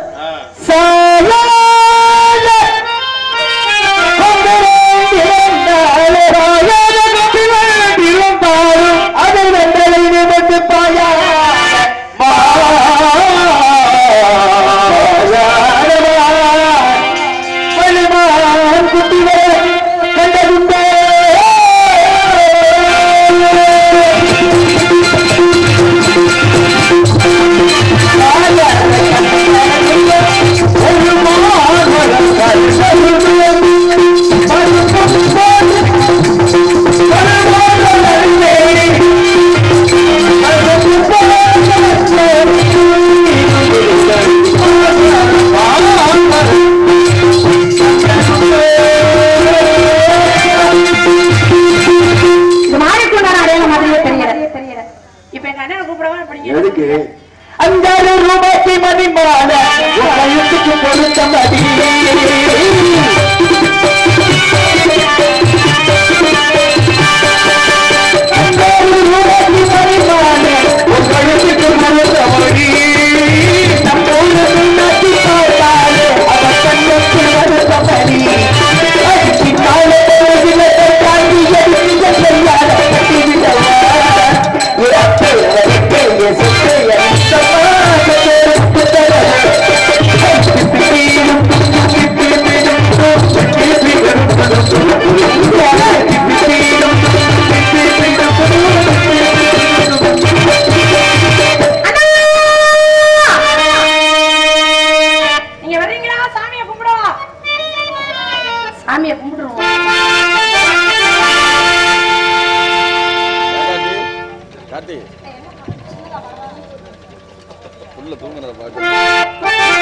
சாயாத அதை வென்றலை நிமிட்டு பாயா வலிமான் குட்டிலே கண்டதுண்டே இது மாறிக்கொண்டான அடையாளம் மாதிரியே தெரியல இப்ப எங்க அண்ணனை கூப்பிடவா படிங்க எதுக்கு அஞ்சாறு ரூபாய்க்கு மதிமான கையெழுத்துக்கு கொடுத்த மதி அஞ்சாறு ரூபாய்க்கு மதிமான கையெழுத்துக்கு கொடுத்த மதி நம்ம ஊரில் நச்சு பார்த்தாலே அவர் கண்ணத்தில் வருத்த மதி அடிச்சு காலை இலக்கை தாண்டி எரிந்த செய்யாத கட்டிவிடவா உரத்தை வரைக்கே எசத்தை அரிசமாக எடுத்து நீங்க வர்றீங்களா சாமியை கும்பிடுவோம் சாமியை கும்பிடுவோம் கார்த்தி உள்ள தூங்குறத பாட்டு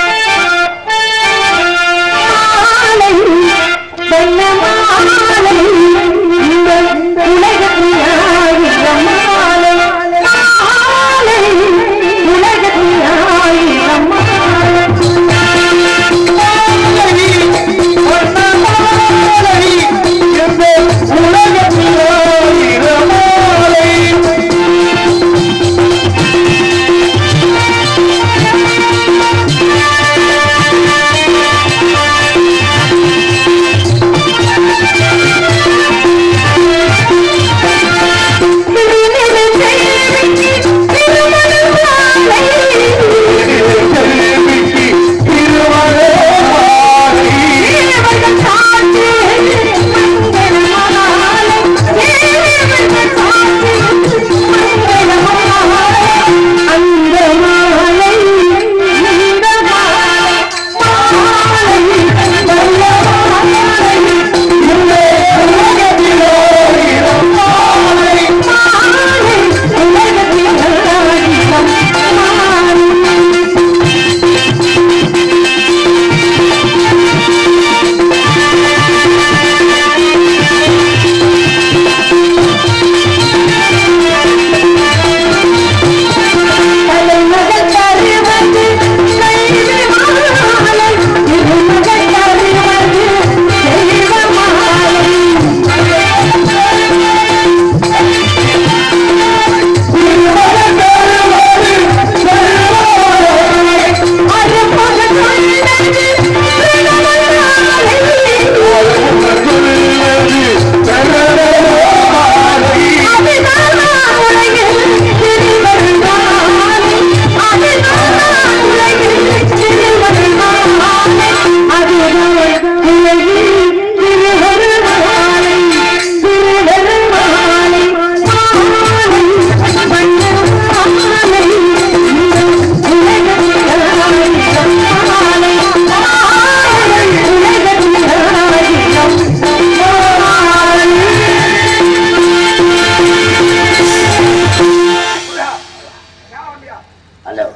ஹலோ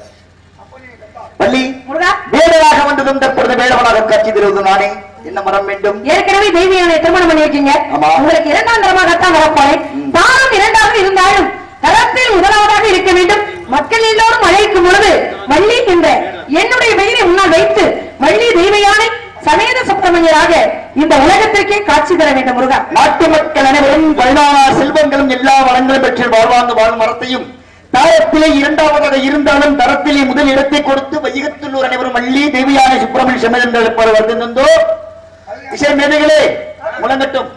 பள்ளி முருகா வேடராக வந்ததும் தற்பொழுது வேடவனாக காட்சி தருவது நானே என்ன மரம் வேண்டும் ஏற்கனவே தெய்வீகனை திருமணம் பண்ணியிருக்கீங்க ஆமா. உங்களுக்கு இரண்டாம் தரமாகத்தான் வரப்போறேன் தானும் இரண்டாவது இருந்தாலும் தரத்தில் முதலாவதாக இருக்க வேண்டும் மக்கள் எல்லோரும் அழைக்கும் பொழுது வள்ளி என்ற என்னுடைய பெயரை முன்னால் வைத்து வள்ளி தெய்வயானை சமேத சப்தமணியராக இந்த உலகத்திற்கே காட்சி தர வேண்டும் முருகா நாட்டு மக்கள் அனைவரும் பதினாறு செல்வங்களும் எல்லா வளங்களும் பெற்று வாழ்வாங்க வாழும் மரத்தையும் தாரத்திலே இரண்டாவதாக இருந்தாலும் தரத்திலே முதல் இடத்தை கொடுத்து வையகத்துள்ளூர் அனைவரும் வள்ளி தேவியான சுப்பிரமணிய சமேதங்கள் இருப்பவர் வந்திருந்தோ இசை மேதைகளே முழங்கட்டும்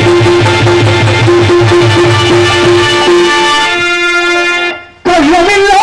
கள்ளமில்ல